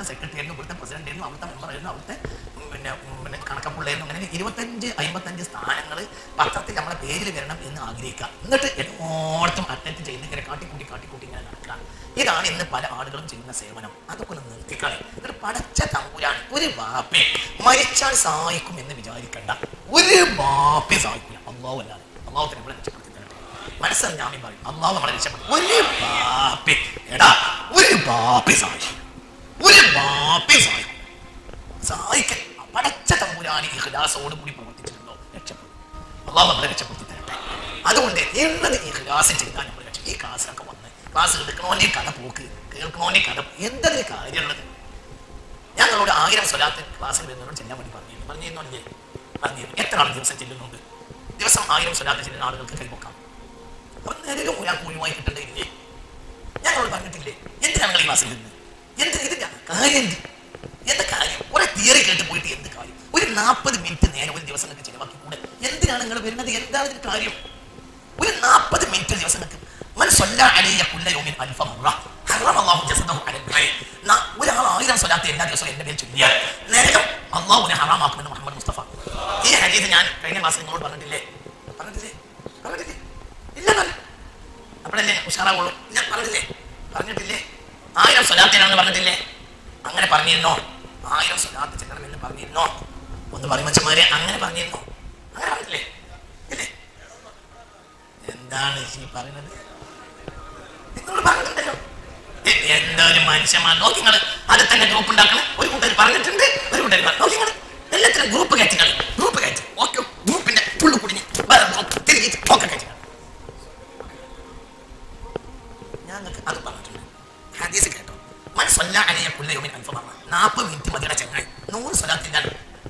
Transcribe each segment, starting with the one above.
Secretary ആയിരുന്നു ഇവിടുത്തെ president ആയിരുന്നു അവിടുത്തെ മെമ്പർ ആയിരുന്നു അവിടുത്തെ ഉം, പിന്നെ ഉം, പിന്നെ കണക്കപ്പുള്ളായിരുന്നു അങ്ങനെ ഇരുപത്തഞ്ച് അമ്പത്തഞ്ച് സ്ഥാനങ്ങൾ പത്രത്തിൽ നമ്മളെ പേരിൽ വരണം എന്ന് ആഗ്രഹിക്കുക എന്നിട്ട് എല്ലായിടത്തും അറ്റൻഡ് ചെയ്ത് ഇങ്ങനെ കാട്ടിക്കൂട്ടി കാട്ടിക്കൂട്ടി ഇങ്ങനെ നടക്കുക ഇതാണ് ഇന്ന് പല ആളുകളും ചെയ്യുന്ന സേവനം അതൊക്കെ ഒന്ന് നിർത്തിക്കളെ എന്നിട്ട് പടച്ച തമ്പുരാൻ ഒരു ബാപ്പെ മരിച്ചാൽ സഹായിക്കും എന്ന് വിചാരിക്കണ്ട ഒരു ബാപ്പെ സഹായിക്കില്ല അള്ളാഹു അല്ലാതെ അള്ളാഹു തന്നെ നമ്മളെ രക്ഷപ്പെടുത്തി തരട്ടെ മനസ്സിൽ ഞാൻ പറയും അള്ളാഹു നമ്മളെ രക്ഷപ്പെടും ഒരു ബാപ്പെ എടാ ഒരു ബാപ്പെ സഹായിക്കും ഒരു ബാപ്പെ സഹായിക്കും സഹായിക്കൽ പടച്ച തമ്പുരാൻ ഇഖ്ലാസോട് കൂടി പ്രവർത്തിച്ചിട്ടുണ്ടോ രക്ഷപ്പെടും അള്ളാഹു നമ്മളെ രക്ഷപ്പെടുത്തി തരട്ടെ അതുകൊണ്ട് എന്നത് ഇഖ്ലാസ് ചെയ്താൽ നമ്മൾ രക്ഷ ഈ ക്ലാസ്സിലൊക്കെ വന്ന് ക്ലാസ് എടുക്കണോന്റെ കഥ പോക്ക് കേൾക്കണോന്റെ കഥ എന്തൊരു കാര്യമുള്ളത് ഞങ്ങളോട് ആയിരം സ്വലാത്ത് ക്ലാസ്സിൽ വരുന്നവരോട് ചെല്ലാൻ വേണ്ടി പറഞ്ഞു പറഞ്ഞിരുന്നോല്ലേ പറഞ്ഞിരുന്നു എത്ര ആൾ ദിവസം ചെല്ലുന്നുണ്ട് ദിവസം ആയിരം സ്വലാത്ത് ചെല്ലുന്ന ആളുകൾക്ക് കൈപൊക്കാം അപ്പൊ നിലവിലും ഒരാൾക്ക് ഒഴിവായി കിട്ടേണ്ടതില്ലേ ഞങ്ങളോട് പറഞ്ഞിട്ടില്ലേ എന്തിനാണ് നിങ്ങൾ ഈ ക്ലാസ്സിൽ ഇരുന്നത് എന്ത് ഇതില്ല കാര്യം എന്ത്? എന്താ കാര്യം കുറെ തിയറി കേട്ട് പോയിട്ട് എന്ത് കാര്യം ഒരു നാൽപ്പത് മിനിറ്റ് നേരം ഒരു ദിവസം നിങ്ങൾക്ക് ചിലവാക്കി കൂടെ എന്തിനാണ് നിങ്ങൾ വരുന്നത് എന്താണ് ഇതിന് കാര്യം ഒരു നാൽപ്പത് മിനിറ്റ് ദിവസങ്ങൾക്ക് മൻ സ്വല്ല അലയ്യ കുല്ല യൗമിൻ അൽഫ മറ ഹറമ അല്ലാഹു ജസദഹു അലൽ നർ ന- ഒരാൾ ആയിരം സ്വലാത്ത് എല്ലാ ദിവസവും എന്റെ മേൽ ചൊല്ലിയാൽ നരകം അള്ളാഹുവിനെ ഹറാമാക്കുമെന്ന് മുഹമ്മദ് മുസ്തഫ ഈ ഹദീസ് ഞാൻ കഴിഞ്ഞ മാസം നിങ്ങളോട് പറഞ്ഞിട്ടില്ലേ പറഞ്ഞിട്ടില്ലേ പറഞ്ഞിട്ടില്ലേ ഇല്ല നല്ല അപ്പോഴല്ലേ ഉഷാറാവുള്ളൂ ഞാൻ പറഞ്ഞില്ലേ പറഞ്ഞിട്ടില്ലേ ആയിരം സ്വലാത്തിനാണെന്ന് പറഞ്ഞിട്ടില്ലേ അങ്ങനെ പറഞ്ഞിരുന്നോ ആയിരം സ്വലാത്ത് ചെല്ലണമെന്ന് പറഞ്ഞിരുന്നോ ഒന്ന് പറയും മച്ചന്മാരെ അങ്ങനെ പറഞ്ഞിരുന്നോ അങ്ങനെ പറഞ്ഞില്ലേ ഇല്ലേ എന്താണ് ഈ പറയുന്നത് നിങ്ങളോട് പറഞ്ഞിട്ടുണ്ടല്ലോ എ- എന്താ ഒരു മനുഷ്യന്മാർ നോക്കി നിങ്ങൾ അത് തന്നെ ഗ്രൂപ്പ് ഉണ്ടാക്കണം ഒരു കൂട്ടർ പറഞ്ഞിട്ടുണ്ട് ഒരു കൂട്ടർ നോക്കി നിങ്ങൾ എല്ലാത്തിനും ഗ്രൂപ്പ് കയറ്റി കളി ഗ്രൂപ്പ് കയറ്റി ഓക്കെ ഗ്രൂപ്പിന്റെ ഫുള്ള് കുടിഞ്ഞ് വേറെ ഗ്രൂപ്പ് തിരികെ ഒക്കെ കയറ്റി കളി. ഞങ്ങൾക്ക് അത് പറഞ്ഞിട്ടുണ്ട് ഹദീസ് കേട്ടോ മനസ്സല്ല അലയ കുല്ലയോമിൻ അൽഫമറ നാൽപ്പത് മിനിറ്റ് മതിയുടെ ചങ്ങായി നൂറ് സ്വലാത്തിൻ്റെ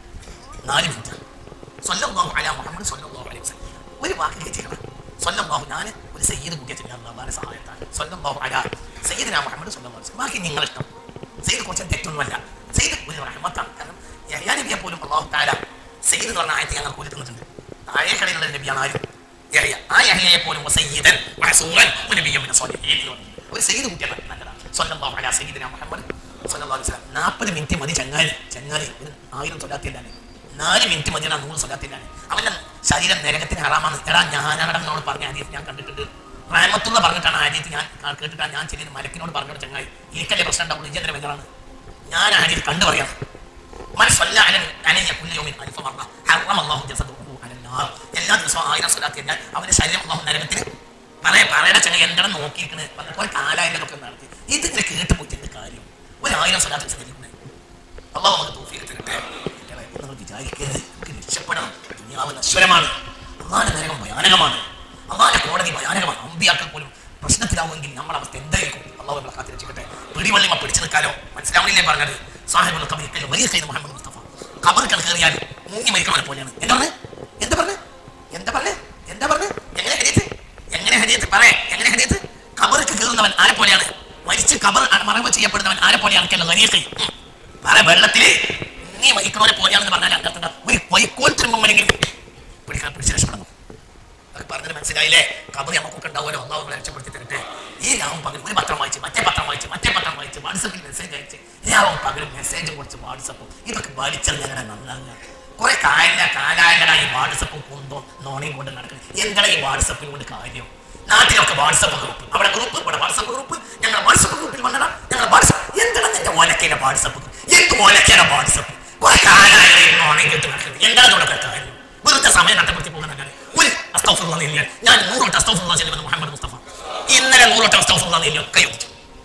നാല് മിനിറ്റ് സ്വല്ലല്ലാഹു അലാ മുഹമ്മദ് സ്വല്ലല്ലാഹു അലൈഹി വസല്ലം ഒരു വാക്ക് കേട്ടിക്കണം സ്വല്ലല്ലാഹു ഞാൻ ഒരു സയ്യിദ് കുട്ടിയെ അള്ളാഹുവിന്റെ സഹായത്താണ് സ്വല്ലല്ലാഹു അലാ സയ്യിദിന മുഹമ്മദ് സ്വല്ലല്ലാഹു അലൈഹി വസല്ലം ബാക്കി നിങ്ങൾ ഇഷ്ടം സയ്യിദ് കുറച്ച് തെറ്റൊന്നുമല്ല സയ്യിദ് ഒരു റഹ്മത്താണ് കാരണം യഹ്യാ നബിയെ പോലും അള്ളാഹു താല സയ്യിദ് എന്ന് പറഞ്ഞ ആയത്തെ ഞങ്ങൾ കൂടി തന്നിട്ടുണ്ട് താഴെ കടയിലുള്ള നബിയാണ് ആരും യഹ്യ ആ യഹ്യയെ പോലും സയ്യിദൻ വസൂറൻ നബിയും മിന സ്വാലിഹീൻ എന്ന് പറഞ്ഞു. ഒരു സയ്യിദ് കുട്ടിയെ നല്ലതാണ് സ്വല്ലല്ലാഹു അലാ സയ്യിദിന മുഹമ്മദ് സ്വല്ലല്ലാഹു അലൈഹി വസല്ലം നാൽപ്പത് മിനിറ്റ് മതി ചങ്ങായി ചങ്ങായി ഒരു ആയിരം സ്വലാത്തിലാണ് നാല് മിനിറ്റ് മതിയാണ് നൂറ് സ്വലാത്തിലാണ് അവന്റെ ശരീരം നരകത്തിന് ഹറാമാണ് എടാ ഞാനാണെന്നോട് പറഞ്ഞ ആദ്യത്ത് ഞാൻ കണ്ടിട്ടുണ്ട് റഹമത്തുള്ള പറഞ്ഞിട്ടാണ് ആദ്യത്ത് ഞാൻ ആ കേട്ടിട്ടാണ് ഞാൻ ചെല്ലുന്ന മലക്കിനോട് പറഞ്ഞോട് ചങ്ങായി എനിക്കല്ലേ പ്രശ്നം ഉണ്ടാവും ഇജ്ജന്റെ വെല്ലാണ് ഞാൻ ആദ്യത്ത് കണ്ടു പറയാം മനസ്സല്ല അനൻ അനഞ്ഞ കുല്യോമിൻ അൽഫ മറ ഹറം അല്ലാഹു ജസദഹു അലൻ നാർ എല്ലാ ദിവസവും ആയിരം സ്വലാത്ത് കഴിഞ്ഞാൽ അവന്റെ ശരീരം അല്ലാഹു നരകത്തിന് പറയ പറയണ ചങ്ങ എന്താണ് നോക്കിയിരിക്കുന്നത് പറഞ്ഞ ഒരു കാലായതൊക്കെ നടത്തി ഇതിങ്ങനെ കേട്ട് പോയിട്ട് എന്ത് കാര്യം ഒരു ആയിരം സ്വലാത്ത് ശ്രദ്ധിക്കുന്നത് അള്ളാഹു നമുക്ക് തോഫിയൊക്കെ തരട്ടെ കുട്ടികളെ, നിങ്ങൾ വിചാരിക്കരുത് നമുക്ക് രക്ഷപ്പെടണം ദുനിയാവ് നശ്വരമാണ് അള്ളാന്റെ നരകം ഭയാനകമാണ് അള്ളാന്റെ കോടതി ഭയാനകമാണ് അമ്പിയാക്കൾ പോലും പ്രശ്നത്തിലാവുമെങ്കിൽ നമ്മുടെ അവസ്ഥ എന്തായിരിക്കും അള്ളാഹു നമ്മളെ കാത്തി രക്ഷിക്കട്ടെ പിടിവള്ളിമ പിടിച്ചു നിൽക്കാലോ മനസ്സിലാവണില്ലേ പറഞ്ഞത് സാഹിബുൽ കബീർ വലിയ കൈ മുഹമ്മദ് മുസ്തഫ കബറുകൾ കയറിയാൽ മുങ്ങി മരിക്കണവനെ പോലെയാണ് എന്താ പറഞ്ഞത് എന്താ പറഞ്ഞത് എന്താ പറഞ്ഞത് എന്താ പറഞ്ഞത് എങ്ങനെ ഹരിയത്ത് എങ്ങനെ ഹരിയത്ത് പറയേ എങ്ങനെ ഹരിയത്ത് കബർക്ക് കയറുന്നവൻ ആരെ പോലെയാണ് മരിച്ച് കബർ മറവ് ചെയ്യപ്പെടുന്നവൻ ആരെ പോലെയാണ് കല്ല വലിയ കൈ ഉം. പറ വെള്ളത്തില് നീ വഹിക്കുന്നവരെ പോലെയാണെന്ന് പറഞ്ഞാൽ അർത്ഥം ഒരു വൈക്കോൽ തിരുമ്പുമ്പോഴെങ്കിൽ പിടിക്കാൻ പിടിച്ച് രക്ഷപ്പെടണം അതൊക്കെ പറഞ്ഞത് മനസ്സിലായില്ലേ കബറി നമുക്കൊക്കെ ഉണ്ടാവുമല്ലോ ഒന്നാവും രക്ഷപ്പെടുത്തി തരട്ടെ ഈ രാവും പകലും ഒരു പത്രം വായിച്ച് മറ്റേ പത്രം വായിച്ച് മറ്റേ പത്രം വായിച്ച് വാട്സപ്പിൽ മെസ്സേജ് അയച്ച് രാവും പകലും മെസ്സേജ് കുറച്ച് വാട്സപ്പും ഇതൊക്കെ വലിച്ചാൽ ഞങ്ങളുടെ നന്നാകുക കുറെ കാല കാലായകട ഈ വാട്സപ്പും കുന്തോ നോണയും കൊണ്ട് നടക്കുന്നത് എന്താണ് ഈ വാട്സപ്പിന് കൊണ്ട് കാര്യം നാട്ടിലൊക്കെ വാട്സപ്പ് ഗ്രൂപ്പ് അവിടെ ഗ്രൂപ്പ് ഇവിടെ വാട്സപ്പ് ഗ്രൂപ്പ് ഞങ്ങൾ വാട്സപ്പ് ഗ്രൂപ്പിൽ വന്നടാ ഞങ്ങൾ വാട്സപ്പ് എന്താണ് നിന്റെ ഓലക്കേന വാട്സപ്പ് എന്ത് ഓലക്കേന വാട്സപ്പ് കുറെ കാലായ നോണയും കേട്ട് നടക്കുന്നത് എന്താണ് തുടക്ക കാര്യം വെറുതെ സമയം നഷ്ടപ്പെടുത്തി പോകുന്ന കാര്യം ഒരു അസ്തഫുള്ള ഇല്ല ഞാൻ നൂറോട്ട് അസ്തഫുള്ള ചെല്ലുമെന്ന് മുഹമ്മദ് മുസ്തഫ ഇന്നലെ നൂറോട്ട് അസ്തഫുള്ള ഇല്ല ഒക്കെ യോജിച്ചു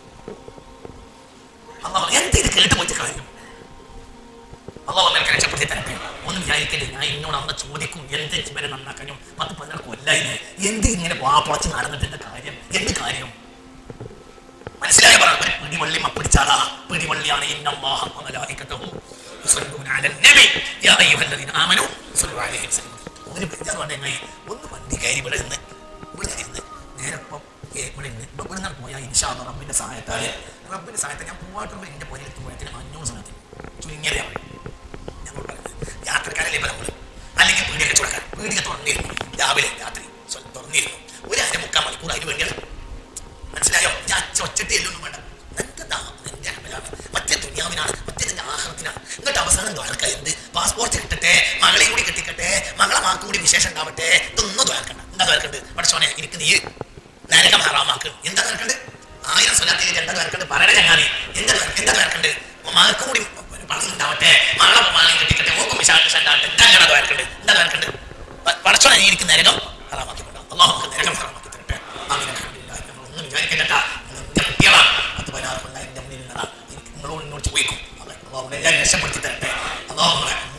അള്ളാഹ് എന്ത് ഇത് കേട്ട് പോയിട്ട് കാര്യം അള്ളാഹ് നിനക്ക് രക്ഷപ്പെടുത്തി തരട്ടെ ഒന്നും വിചാരിക്കല്ലേ ഞാൻ എന്നോട് അന്ന് ചോദിക്കും എന്ത് വരെ നന്നാക്കാനും പത്ത് പതിനാറ് കൊല്ലായില്ലേ എന്ത് ഇങ്ങനെ വാപ്പളച്ച് നടന്നിട്ട് കാര്യം എന്ത് കാര്യം മനസ്സിലായ പറ ഒരു പിടിവള്ളി പിടിച്ചാളാ പിടിവള്ളിയാണ് ഇന്നല്ലാഹ വമലായികതഹു യുസല്ലൂന അലൻ നബി യാ അയ്യുഹല്ലദീന ആമനു സ്വല്ലു അലൈഹി വസല്ലം ഒരു ബേജാറ് വേണ്ട ഒന്ന് വണ്ടി കയറി ഇവിടെ നിന്ന് ഇവിടെ ഇരുന്ന് നേരെ ഇപ്പം ഏ, ഇവിടെ നിന്ന് ഇപ്പം ഇവിടെ നിന്ന് പോയാൽ ഇൻഷാ അല്ലാഹ് റബ്ബിന്റെ സഹായത്താൽ റബ്ബിന്റെ സഹായത്താൽ ഞാൻ പൂവാട്ടുമ്പോൾ എൻ്റെ പുരയിൽ എത്തുമ്പോഴത്തേന് അഞ്ഞൂറ് സമയത്തിന് ചുരുങ്ങിയതാണ് ഞങ്ങൾ പറയുന്നത് യാത്രക്കാരല്ലേ ഇപ്പം നമ്മൾ അല്ലെങ്കിൽ പീടിയൊക്കെ ചുടക്കാൻ പീടിക തുറന്നിരുന്നു രാവിലെ രാത്രി സ്വ- തുറന്നിരുന്നു ഒരു അര മുക്കാൽ മണിക്കൂർ അതിന് വേണ്ടിയാണ് മനസ്സിലായോ ഞാൻ ഒച്ചട്ടി എല്ലൊന്നും വേണ്ട എന്താ എന്റെ അമലാണ് മറ്റേ ദുനിയാവ് ദുനിയാവിനാണ് മറ്റേതിന്റെ ആഹ്റത്തിനാണ് എന്നിട്ട് അവസാനം ദ്വാരക്ക എന്ത് പാസ്പോർട്ട് കിട്ടട്ടെ മകളെയും കൂടി കെട്ടിക്കട്ടെ മകളെ മാക്കും കൂടി വിശേഷം ഉണ്ടാവട്ടെ ഇതൊന്നും ദ്വാരക്കണ്ട എന്താ ദ്വാരക്കണ്ട് പഠിച്ചോനെ എനിക്ക് നീ നരകം ഹറാമാക്ക് എന്താ ദ്വാരക്കണ്ട് ആയിരം സ്വലാത്തിൽ എന്താ ദ്വാരക്കണ്ട് പറയണ ചങ്ങാതി എന്താ ദ്വാര- എന്താ ദ്വാരക്കണ്ട് മകൾക്കും കൂടി പണം ഉണ്ടാവട്ടെ മകളെ മകളെയും കെട്ടിക്കട്ടെ ഓക്കും വിശാഖ ഉണ്ടാവട്ടെ എന്താ അങ്ങനെ ദ്വാരക്കണ്ട് എന്താ ദ്വാരക്കണ്ട് പഠിച്ചോനെ നീ എനിക്ക് നരകം ഹറാമാക്കിക്കൊണ്ടോ അള്ളാഹു നമുക്ക് നരകം ഹറാമാക്കി തരട്ടെ അങ്ങനെ ഒന്നും വിചാരിക്കണ്ട എന്റെ കുട്ടികളാണ് പത്ത് പതിനാറ് കൊല്ലം എന്റെ മുന്നിൽ നിന്നതാ എനിക്ക് നിങ്ങളോട് എന്നോട് ചോദിക്കും അള്ളാഹു എല്ലാവരും രക്ഷപ്പെടുത്തി തരട്ടെ അള്ളാഹു